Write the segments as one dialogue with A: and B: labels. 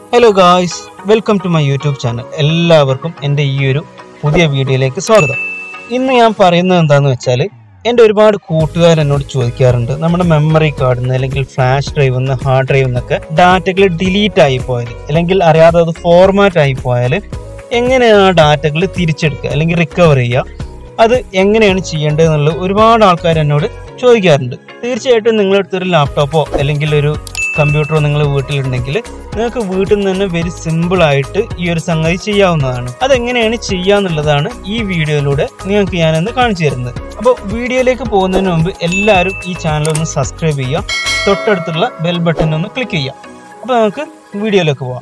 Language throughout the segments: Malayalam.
A: hello guys welcome to my YouTube channel എല്ലാവർക്കും എൻ്റെ ഈ ഒരു പുതിയ വീഡിയോയിലേക്ക് സ്വാഗതം ഇന്ന് ഞാൻ പറയുന്നത് എന്താണെന്ന് വെച്ചാൽ എൻ്റെ ഒരുപാട് കൂട്ടുകാർ എന്നോട് ചോദിക്കാറുണ്ട് നമ്മുടെ മെമ്മറി കാർഡിൽ നിന്ന് അല്ലെങ്കിൽ ഫ്ലാഷ് ഡ്രൈവിൽ നിന്ന് ഹാർഡ് ഡ്രൈവിൽ നിന്നൊക്കെ ഡാറ്റകൾ ഡിലീറ്റ് ആയി പോയാൽ അല്ലെങ്കിൽ അറിയാതെ അത് ഫോർമാറ്റ് ആയി പോയാൽ എങ്ങനെയാണ് ആ ഡാറ്റകൾ തിരിച്ചെടുക്കുക അല്ലെങ്കിൽ റിക്കവർ ചെയ്യുക അത് എങ്ങനെയാണ് ചെയ്യേണ്ടത് എന്നുള്ളത് ഒരുപാട് ആൾക്കാർ എന്നോട് ചോദിക്കാറുണ്ട് തീർച്ചയായിട്ടും നിങ്ങളുടെ അടുത്തൊരു ലാപ്ടോപ്പോ അല്ലെങ്കിൽ ഒരു കമ്പ്യൂട്ടറോ നിങ്ങൾ വീട്ടിലുണ്ടെങ്കിൽ നിങ്ങൾക്ക് വീട്ടിൽ നിന്ന് തന്നെ വെരി സിമ്പിൾ ആയിട്ട് ഈ ഒരു സംഗതി ചെയ്യാവുന്നതാണ് അതെങ്ങനെയാണ് ചെയ്യാന്നുള്ളതാണ് ഈ വീഡിയോയിലൂടെ നിങ്ങൾക്ക് ഞാനൊന്ന് കാണിച്ചു തരുന്നത് അപ്പോൾ വീഡിയോയിലേക്ക് പോകുന്നതിന് മുമ്പ് എല്ലാവരും ഈ ചാനൽ ഒന്ന് സബ്സ്ക്രൈബ് ചെയ്യുക തൊട്ടടുത്തുള്ള ബെൽ ബട്ടൺ ഒന്ന് ക്ലിക്ക് ചെയ്യാം അപ്പോൾ നമുക്ക് വീഡിയോയിലേക്ക് പോവാം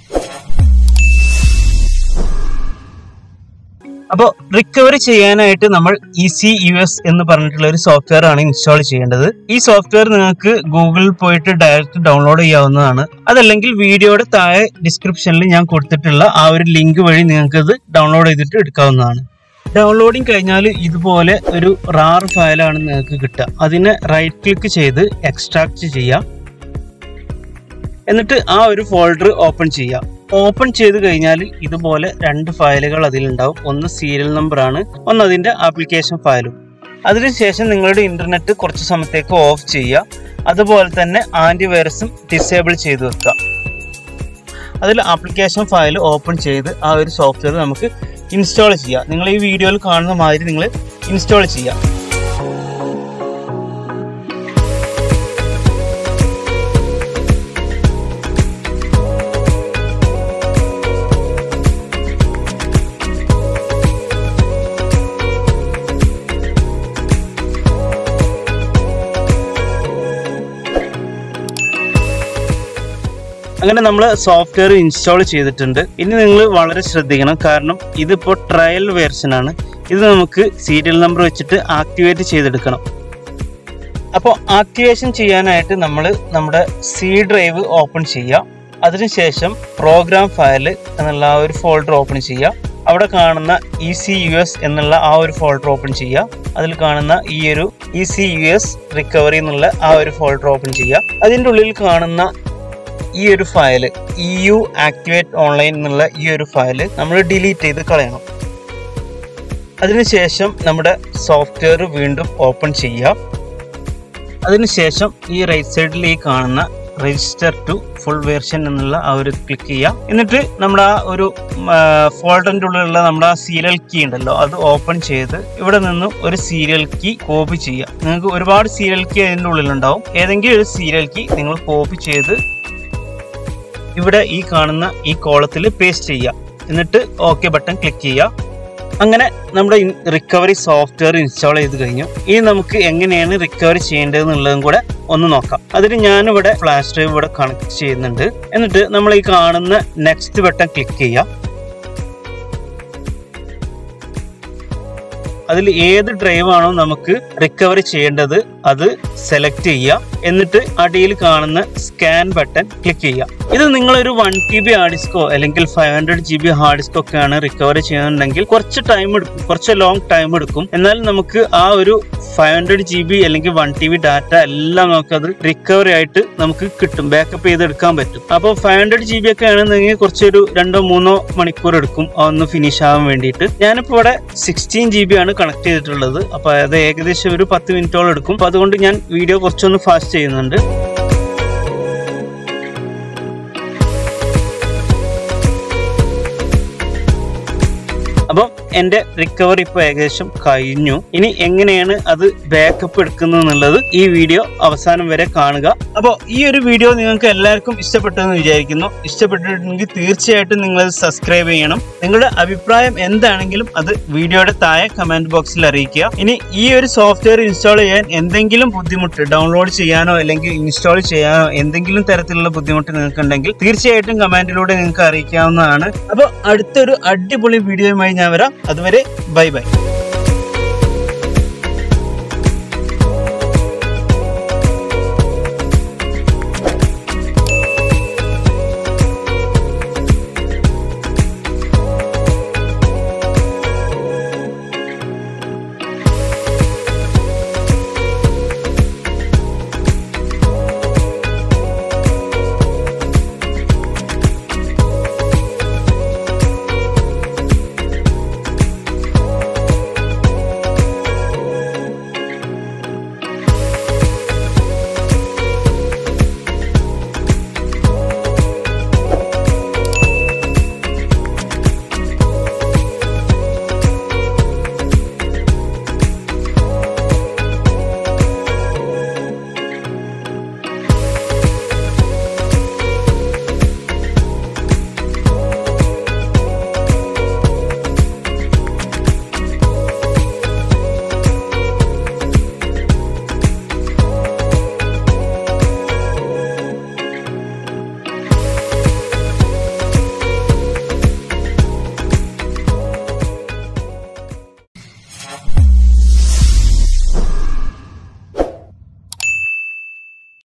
A: അപ്പോൾ റിക്കവറി ചെയ്യാനായിട്ട് നമ്മൾ ഇസി യു എസ് എന്ന് പറഞ്ഞിട്ടുള്ള ഒരു സോഫ്റ്റ്വെയർ ആണ് ഇൻസ്റ്റാൾ ചെയ്യേണ്ടത് ഈ സോഫ്റ്റ്വെയർ നിങ്ങൾക്ക് ഗൂഗിളിൽ പോയിട്ട് ഡയറക്റ്റ് ഡൗൺലോഡ് ചെയ്യാവുന്നതാണ് അതല്ലെങ്കിൽ വീഡിയോയുടെ താഴെ ഡിസ്ക്രിപ്ഷനിൽ ഞാൻ കൊടുത്തിട്ടുള്ള ആ ഒരു ലിങ്ക് വഴി നിങ്ങൾക്ക് ഇത് ഡൗൺലോഡ് ചെയ്തിട്ട് എടുക്കാവുന്നതാണ് ഡൗൺലോഡിങ് കഴിഞ്ഞാൽ ഇതുപോലെ ഒരു റാർ ഫയലാണ് നിങ്ങൾക്ക് കിട്ടുക അതിനെ റൈറ്റ് ക്ലിക്ക് ചെയ്ത് എക്സ്ട്രാക്ട് ചെയ്യാം എന്നിട്ട് ആ ഒരു ഫോൾഡർ ഓപ്പൺ ചെയ്യാം ഓപ്പൺ ചെയ്ത് കഴിഞ്ഞാൽ ഇതുപോലെ രണ്ട് ഫയലുകൾ അതിലുണ്ടാവും ഒന്ന് സീരിയൽ നമ്പർ ആണ് ഒന്ന് അതിന്റെ ആപ്ലിക്കേഷൻ ഫയലും അതിനുശേഷം നിങ്ങളുടെ ഇന്റർനെറ്റ് കുറച്ച് സമയത്തേക്ക് ഓഫ് ചെയ്യുക അതുപോലെ തന്നെ ആന്റിവൈറസും ഡിസേബിൾ ചെയ്ത് വെക്കുക അതിൽ ആപ്ലിക്കേഷൻ ഫയൽ ഓപ്പൺ ചെയ്ത് ആ ഒരു സോഫ്റ്റ്വെയർ നമുക്ക് ഇൻസ്റ്റാൾ ചെയ്യാം നിങ്ങൾ ഈ വീഡിയോയിൽ കാണുന്ന മാതിരി നിങ്ങൾ ഇൻസ്റ്റാൾ ചെയ്യാം അങ്ങനെ നമ്മൾ സോഫ്റ്റ്വെയർ ഇൻസ്റ്റാൾ ചെയ്തിട്ടുണ്ട് ഇനി നിങ്ങൾ വളരെ ശ്രദ്ധിക്കണം കാരണം ഇതിപ്പോൾ ട്രയൽ വേർഷൻ ആണ് ഇത് നമുക്ക് സീരിയൽ നമ്പർ വെച്ചിട്ട് ആക്ടിവേറ്റ് ചെയ്തെടുക്കണം അപ്പോൾ ആക്ടിവേഷൻ ചെയ്യാനായിട്ട് നമ്മൾ നമ്മുടെ സി ഡ്രൈവ് ഓപ്പൺ ചെയ്യുക അതിനുശേഷം പ്രോഗ്രാം ഫയൽ എന്നുള്ള ആ ഒരു ഫോൾഡർ ഓപ്പൺ ചെയ്യുക അവിടെ കാണുന്ന ഇ സി യു എസ് എന്നുള്ള ആ ഒരു ഫോൾഡർ ഓപ്പൺ ചെയ്യുക അതിൽ കാണുന്ന ഈ ഒരു E C U S recovery എന്നുള്ള ആ ഒരു ഫോൾഡർ ഓപ്പൺ ചെയ്യുക അതിൻ്റെ ഉള്ളിൽ കാണുന്ന ഈ ഒരു file E U activate online എന്നുള്ള ഈ ഒരു ഫയല് നമ്മൾ ഡിലീറ്റ് ചെയ്ത് കളയണം അതിനുശേഷം നമ്മുടെ സോഫ്റ്റ്വെയർ വീണ്ടും ഓപ്പൺ ചെയ്യുക അതിനുശേഷം ഈ റൈറ്റ് സൈഡിൽ ഈ കാണുന്ന രജിസ്റ്റർ ടു ഫുൾ വേർഷൻ എന്നുള്ള ആ ഒരു ക്ലിക്ക് ചെയ്യുക എന്നിട്ട് നമ്മുടെ ആ ഒരു ഫോൾഡറിൻ്റെ ഉള്ളിലുള്ള നമ്മുടെ ആ സീരിയൽ കീ ഉണ്ടല്ലോ അത് ഓപ്പൺ ചെയ്ത് ഇവിടെ നിന്നും ഒരു സീരിയൽ കീ കോപ്പി ചെയ്യുക നിങ്ങൾക്ക് ഒരുപാട് സീരിയൽ കീ അതിൻ്റെ ഉള്ളിലുണ്ടാവും ഏതെങ്കിലും ഒരു സീരിയൽ കീ നിങ്ങൾ കോപ്പി ചെയ്ത് ഇവിടെ ഈ കാണുന്ന ഈ കോളത്തിൽ പേസ്റ്റ് ചെയ്യുക എന്നിട്ട് ഓക്കെ ബട്ടൺ ക്ലിക്ക് ചെയ്യുക അങ്ങനെ നമ്മുടെ റിക്കവറി സോഫ്റ്റ്വെയർ ഇൻസ്റ്റാൾ ചെയ്ത് കഴിഞ്ഞു ഇനി നമുക്ക് എങ്ങനെയാണ് റിക്കവറി ചെയ്യേണ്ടത് എന്നുള്ളതും കൂടെ ഒന്ന് നോക്കാം അതിന് ഞാനിവിടെ ഫ്ലാഷ് ഡ്രൈവ് ഇവിടെ കണക്ട് ചെയ്യുന്നുണ്ട് എന്നിട്ട് നമ്മൾ ഈ കാണുന്ന നെക്സ്റ്റ് ബട്ടൺ ക്ലിക്ക് ചെയ്യാം അതിൽ ഏത് ഡ്രൈവ് ആണോ നമുക്ക് റിക്കവറി ചെയ്യേണ്ടത് അത് സെലക്ട് ചെയ്യുക എന്നിട്ട് അടിയിൽ കാണുന്ന സ്കാൻ ബട്ടൺ ക്ലിക്ക് ചെയ്യുക ഇത് നിങ്ങളൊരു വൺ ടി ബി ഹാർഡ് ഡിസ്കോ അല്ലെങ്കിൽ five hundred G B hard ഡിസ്കോ ഒക്കെയാണ് റിക്കവറി ചെയ്യുന്നുണ്ടെങ്കിൽ കുറച്ച് ടൈം എടുക്കും കുറച്ച് ലോങ് ടൈം എടുക്കും എന്നാൽ നമുക്ക് ആ ഒരു ഫൈവ് ഹൺഡ്രഡ് ജി ബി അല്ലെങ്കിൽ വൺ ടി ബി ഡാറ്റ എല്ലാം നമുക്കത് റിക്കവറി ആയിട്ട് നമുക്ക് കിട്ടും ബാക്കപ്പ് ചെയ്തെടുക്കാൻ പറ്റും അപ്പോൾ ഫൈവ് ഹൺഡ്രഡ് ജി ബി ഒക്കെ ആണെന്നുണ്ടെങ്കിൽ കുറച്ചൊരു രണ്ടോ മൂന്നോ മണിക്കൂർ എടുക്കും ഒന്ന് ഫിനിഷ് ആവാൻ വേണ്ടിയിട്ട് ഞാനിപ്പോൾ ഇവിടെ സിക്സ്റ്റീൻ ജി ബി ആണ് കണക്ട് ചെയ്തിട്ടുള്ളത് അപ്പോൾ അത് ഏകദേശം ഒരു പത്ത് മിനിറ്റോളം എടുക്കും അപ്പോൾ അതുകൊണ്ട് ഞാൻ വീഡിയോ കുറച്ചൊന്ന് ഫാസ്റ്റ് ചെയ്യുന്നുണ്ട് അപ്പം എൻ്റെ റിക്കവറി ഇപ്പോൾ ഏകദേശം കഴിഞ്ഞു ഇനി എങ്ങനെയാണ് അത് ബാക്കപ്പ് എടുക്കുന്നത് എന്നുള്ളത് ഈ വീഡിയോ അവസാനം വരെ കാണുക അപ്പോൾ ഈ ഒരു വീഡിയോ നിങ്ങൾക്ക് എല്ലാവർക്കും ഇഷ്ടപ്പെട്ടെന്ന് വിചാരിക്കുന്നു ഇഷ്ടപ്പെട്ടിട്ടുണ്ടെങ്കിൽ തീർച്ചയായിട്ടും നിങ്ങൾ സബ്സ്ക്രൈബ് ചെയ്യണം നിങ്ങളുടെ അഭിപ്രായം എന്താണെങ്കിലും അത് വീഡിയോയുടെ താഴെ കമന്റ് ബോക്സിൽ അറിയിക്കുക ഇനി ഈ ഒരു സോഫ്റ്റ്വെയർ ഇൻസ്റ്റാൾ ചെയ്യാൻ എന്തെങ്കിലും ബുദ്ധിമുട്ട് ഡൗൺലോഡ് ചെയ്യാനോ അല്ലെങ്കിൽ ഇൻസ്റ്റാൾ ചെയ്യാനോ എന്തെങ്കിലും തരത്തിലുള്ള ബുദ്ധിമുട്ട് നിങ്ങൾക്ക് ഉണ്ടെങ്കിൽ തീർച്ചയായിട്ടും കമന്റിലൂടെ നിങ്ങൾക്ക് അറിയിക്കാവുന്നതാണ് അപ്പോൾ അടുത്തൊരു അടിപൊളി വീഡിയോയുമായി ഞാൻ വരാം അതുവരെ ബൈ ബൈ